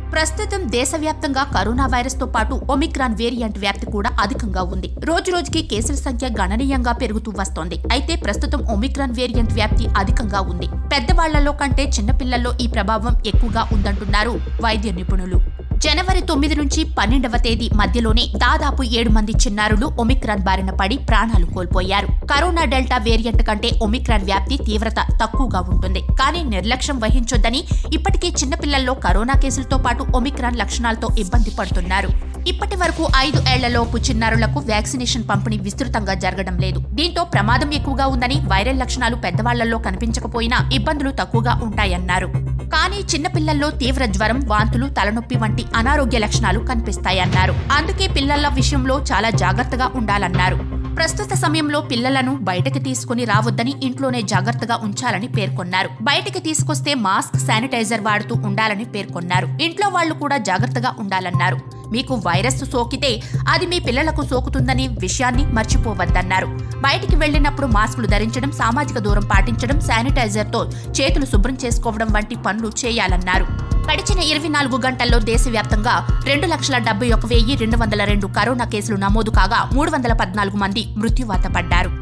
ప్రస్తుతం దేశవ్యాప్తంగా corona virus తో పాటు ఒమిక్రాన్ వేరియంట్ వ్యాప్తి కూడా అధికంగా ఉంది రోజు రోజుకి కేసుల సంఖ్య గణనీయంగా పెరుగుతూ వస్తోంది అయితే ప్రస్తుతం ఒమిక్రాన్ వేరియంట్ వ్యాప్తి అధికంగా ఉంది పెద్దవాళ్లలో కంటే చిన్నపిల్లల్లో ఈ ప్రభావం ఎక్కువగా ఉందంటున్నారు వైద్య నిపుణులు జనవరి తొమ్మిది నుంచి పన్నెండవ తేదీ మధ్యలోనే దాదాపు ఏడు మంది చిన్నారులు ఒమిక్రాన్ బారిన పడి ప్రాణాలు కోల్పోయారు కరోనా డెల్టా వేరియంట్ కంటే ఒమిక్రాన్ వ్యాప్తి తీవ్రత తక్కువగా ఉంటుంది కానీ నిర్లక్ష్యం వహించొద్దని ఇప్పటికే చిన్నపిల్లల్లో కరోనా కేసులతో పాటు ఒమిక్రాన్ లక్షణాలతో ఇబ్బంది పడుతున్నారు ఇప్పటి వరకు ఐదు ఏళ్లలోపు చిన్నారులకు వ్యాక్సినేషన్ పంపిణీ విస్తృతంగా జరగడం లేదు దీంతో ప్రమాదం ఎక్కువగా ఉందని వైరల్ లక్షణాలు పెద్దవాళ్లలో కనిపించకపోయినా ఇబ్బందులు తక్కువగా ఉంటాయన్నారు కానీ చిన్నపిల్లల్లో తీవ్ర జ్వరం వాంతులు తలనొప్పి వంటి అనారోగ్య లక్షణాలు కనిపిస్తాయన్నారు అందుకే పిల్లల విషయంలో చాలా జాగ్రత్తగా ఉండాలన్నారు ప్రస్తుత సమయంలో పిల్లలను బయటకి తీసుకుని రావద్దని ఇంట్లోనే జాగ్రత్తగా ఉంచాలని పేర్కొన్నారు బయటికి తీసుకొస్తే మాస్క్ శానిటైజర్ వాడుతూ ఉండాలని పేర్కొన్నారు ఇంట్లో వాళ్ళు కూడా జాగ్రత్తగా ఉండాలన్నారు మీకు వైరస్ సోకితే అది మీ పిల్లలకు సోకుతుందనే విషయాన్ని మర్చిపోవద్దన్నారు బయటికి వెళ్లినప్పుడు మాస్కులు ధరించడం సామాజిక దూరం పాటించడం శానిటైజర్తో చేతులు శుభ్రం చేసుకోవడం వంటి పనులు చేయాలన్నారు గడిచిన ఇరవై నాలుగు గంటల్లో దేశవ్యాప్తంగా రెండు లక్షల డెబ్బై ఒక వెయ్యి రెండు వందల రెండు కరోనా కేసులు నమోదు కాగా మూడు వందల పద్నాలుగు మంది మృత్యువాత పడ్డారు